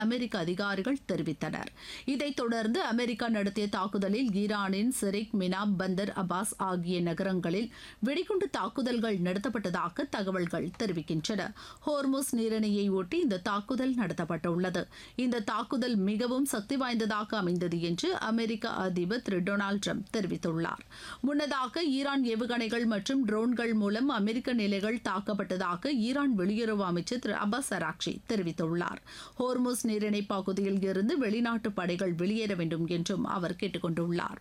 அமெரிக்க அதிகாரிகள் தெரிவித்தனர் இதைத் தொடர்ந்து அமெரிக்கா நடத்திய தாக்குதலில் ஈரானின் சிரிக் மினா பந்தர் அபாஸ் ஆகிய நகரங்களில் வெடிகுண்டு தாக்குதல்கள் நடத்தப்பட்டதாக தகவல்கள் தெரிவிக்கின்றன ஹோர்முஸ் நீரிணையை ஒட்டி இந்த தாக்குதல் நடத்தப்பட்டுள்ளது இந்த தாக்குதல் மிகவும் சக்தி வாய்ந்ததாக அமைந்தது என்று அமெரிக்க அதிபர் திரு டொனால்டு ட்ரம்ப் தெரிவித்துள்ளார் முன்னதாக ஈரான் ஏவுகணைகள் மற்றும் ட்ரோன்கள் மூலம் அமெரிக்க நிலைகள் தாக்கப்பட்டதாக ஈரான் வெளியுறவு அமைச்சர் திரு அப்பாஸ் அராக்ஷி தெரிவித்துள்ளார் ஹோர்முஸ் நீரிணை பகுதியில் இருந்து வெளிநாட்டு படைகள் வெளியேற வேண்டும் என்றும் அவர் கேட்டுக்கொண்டுள்ளார்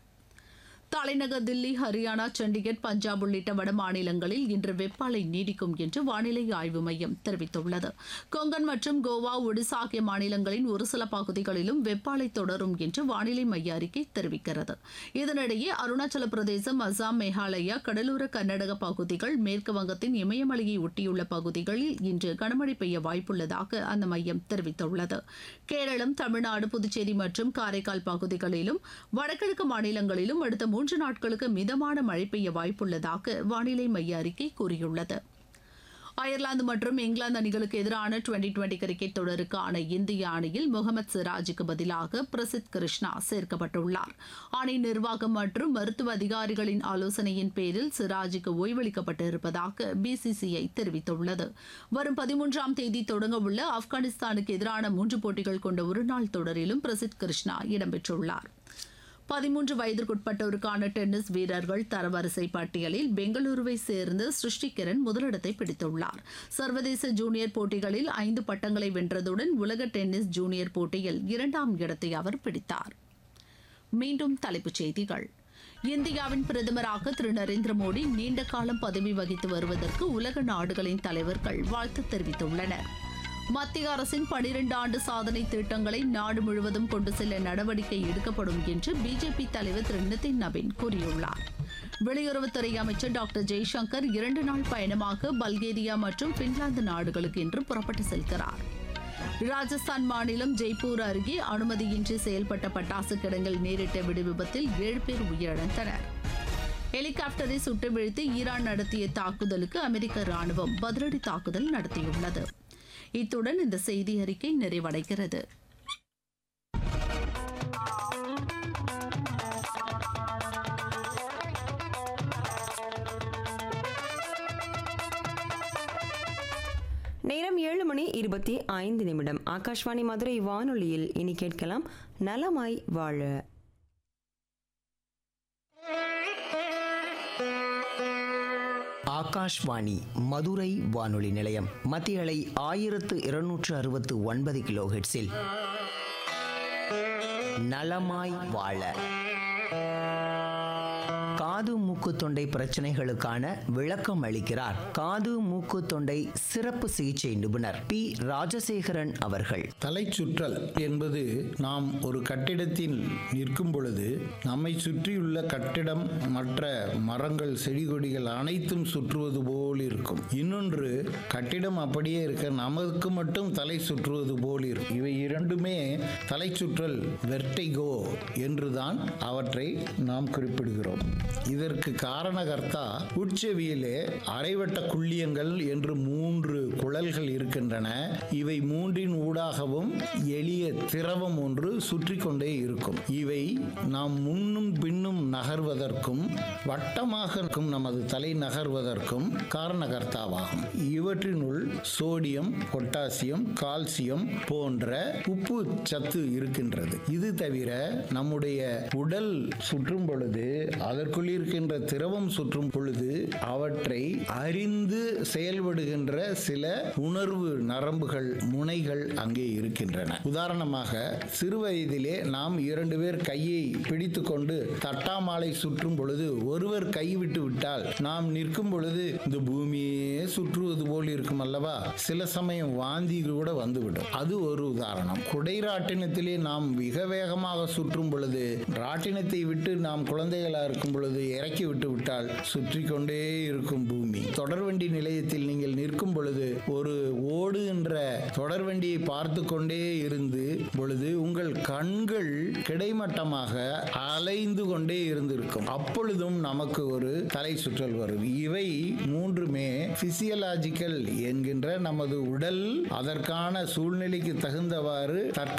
தலைநகர் தில்லி ஹரியானா சண்டிகர் பஞ்சாப் உள்ளிட்ட வட மாநிலங்களில் இன்று வெப்பாலை நீடிக்கும் என்று வானிலை ஆய்வு மையம் தெரிவித்துள்ளது கொங்கன் மற்றும் கோவா ஒடிசா ஆகிய மாநிலங்களின் ஒரு சில பகுதிகளிலும் வெப்பாலை தொடரும் என்று வானிலை மைய அறிக்கை தெரிவிக்கிறது இதனிடையே அருணாச்சல பிரதேசம் அசாம் மேகாலயா கடலோர கர்நாடக பகுதிகள் மேற்கு வங்கத்தின் இமயமலையை ஒட்டியுள்ள பகுதிகளில் இன்று கனமழை பெய்ய வாய்ப்புள்ளதாக அந்த மையம் தெரிவித்துள்ளது கேரளம் தமிழ்நாடு புதுச்சேரி மற்றும் காரைக்கால் பகுதிகளிலும் வடகிழக்கு மாநிலங்களிலும் அடுத்த மூன்று நாட்களுக்கு மிதமான மழை பெய்ய வாய்ப்புள்ளதாக வானிலை மைய அறிக்கை கூறியுள்ளது அயர்லாந்து மற்றும் இங்கிலாந்து அணிகளுக்கு எதிரான டுவெண்டி டுவெண்டி கிரிக்கெட் தொடருக்கான இந்திய அணியில் முகமது சிராஜுக்கு பதிலாக பிரசித் கிருஷ்ணா சேர்க்கப்பட்டுள்ளார் அணி நிர்வாகம் மற்றும் மருத்துவ அதிகாரிகளின் ஆலோசனையின் பேரில் சிராஜுக்கு ஓய்வளிக்கப்பட்டு இருப்பதாக பிசிசிஐ தெரிவித்துள்ளது வரும் பதிமூன்றாம் தேதி தொடங்கவுள்ள ஆப்கானிஸ்தானுக்கு எதிரான மூன்று போட்டிகள் கொண்ட ஒருநாள் தொடரிலும் பிரசித் கிருஷ்ணா இடம்பெற்றுள்ளார் பதிமூன்று வயதிற்குட்பட்டோருக்கான டென்னிஸ் வீரர்கள் தரவரிசை பட்டியலில் பெங்களூருவை சேர்ந்த சிருஷ்டி கிரண் முதலிடத்தை பிடித்துள்ளார் சர்வதேச ஜூனியர் போட்டிகளில் ஐந்து பட்டங்களை வென்றதுடன் உலக டென்னிஸ் ஜூனியர் போட்டியில் இரண்டாம் இடத்தை அவர் பிடித்தார் மீண்டும் தலைப்புச் செய்திகள் இந்தியாவின் பிரதமராக திரு நரேந்திர மோடி நீண்ட காலம் பதவி வகித்து வருவதற்கு உலக நாடுகளின் தலைவர்கள் வாழ்த்து தெரிவித்துள்ளனர் மத்திய அரசின் பனிரெண்டு ஆண்டு சாதனை திட்டங்களை நாடு முழுவதும் கொண்டு செல்ல நடவடிக்கை எடுக்கப்படும் என்று பிஜேபி தலைவர் திரு நிதின் நவீன் கூறியுள்ளார் வெளியுறவுத்துறை அமைச்சர் டாக்டர் ஜெய்சங்கர் இரண்டு நாள் பயணமாக பல்கேரியா மற்றும் பின்லாந்து நாடுகளுக்கு இன்று புறப்பட்டு செல்கிறார் ராஜஸ்தான் மாநிலம் ஜெய்ப்பூர் அருகே அனுமதியின்றி செயல்பட்ட பட்டாசு கிடங்கில் நேரிட்ட வெடி விபத்தில் ஏழு பேர் உயிரிழந்தனர் ஹெலிகாப்டரை சுட்டு வீழ்த்தி ஈரான் நடத்திய தாக்குதலுக்கு அமெரிக்க ராணுவம் பதிலடி தாக்குதல் நடத்தியுள்ளது இத்துடன் இந்த செய்தி அறிக்கை நிறைவடைகிறது நேரம் ஏழு மணி இருபத்தி ஐந்து நிமிடம் ஆகாஷ்வாணி மதுரை வானொலியில் இனி கேட்கலாம் நலமாய் வாழ ஆகாஷ்வாணி மதுரை வானொலி நிலையம் மத்திய அலை ஆயிரத்து இருநூற்று அறுபத்து ஒன்பது கிலோ ஹெட்ஸில் நலமாய் வாழ காது மூக்கு தொண்டை பிரச்சனைகளுக்கான விளக்கம் அளிக்கிறார் காது மூக்கு தொண்டை சிறப்பு சிகிச்சை நிபுணர் பி ராஜசேகரன் அவர்கள் தலைச்சுற்றல் என்பது நாம் ஒரு கட்டிடத்தில் நிற்கும் பொழுது நம்மை சுற்றியுள்ள கட்டிடம் மற்ற மரங்கள் செடி கொடிகள் அனைத்தும் சுற்றுவது போல் இருக்கும் இன்னொன்று கட்டிடம் அப்படியே இருக்க நமக்கு மட்டும் தலை சுற்றுவது போல் இருக்கும் இவை இரண்டுமே தலைச்சுற்றல் வெர்டிகோ என்றுதான் அவற்றை நாம் குறிப்பிடுகிறோம் இதற்கு காரணகர்த்தா உட்செவியிலே அரைவட்ட குள்ளியங்கள் என்று மூன்று குழல்கள் இருக்கின்றன இவை மூன்றின் ஊடாகவும் எளிய திரவம் ஒன்று சுற்றி கொண்டே இருக்கும் இவை நாம் முன்னும் பின்னும் நகர்வதற்கும் வட்டமாக இருக்கும் நமது தலை நகர்வதற்கும் காரணகர்த்தாவாகும் இவற்றினுள் சோடியம் பொட்டாசியம் கால்சியம் போன்ற உப்பு சத்து இருக்கின்றது இது தவிர நம்முடைய உடல் சுற்றும் பொழுது அதற்குள் இருக்கின்ற திரவம் சுற்றும் பொழுது அவற்றை அறிந்து செயல்படுகின்ற சில உணர்வு நரம்புகள் முனைகள் அங்கே இருக்கின்றன உதாரணமாக சிறு வயதிலே நாம் இரண்டு பேர் கையை பிடித்து கொண்டு தட்டாமாலை சுற்றும் பொழுது ஒருவர் கைவிட்டு விட்டால் நாம் நிற்கும் பொழுது இந்த பூமியே சுற்றுவது போல் இருக்கும் அல்லவா சில சமயம் வாந்தி கூட வந்துவிடும் அது ஒரு உதாரணம் குடை ராட்டினத்திலே நாம் மிக வேகமாக சுற்றும் பொழுது ராட்டினத்தை விட்டு நாம் குழந்தைகளா இருக்கும் பொழுது இறக்கி விட்டு விட்டால் சுற்றி கொண்டே இருக்கும் பூமி தொடர்வண்டி நிலையத்தில் நீங்கள் நிற்கும் பொழுது ஒரு ஓடுகின்ற தொடர்வண்டியை பார்த்து கொண்டே இருந்து பொழுது உங்கள் கண்கள் கிடைமட்டமாக அலைந்து கொண்டே இருந்திருக்கும் அப்பொழுதும் நமக்கு ஒரு தலை சுற்றல் வரும் இவை மூன்றுமே பிசியலாஜிக்கல் என்கின்ற நமது உடல் அதற்கான சூழ்நிலைக்கு தகுந்தவாறு தற்கால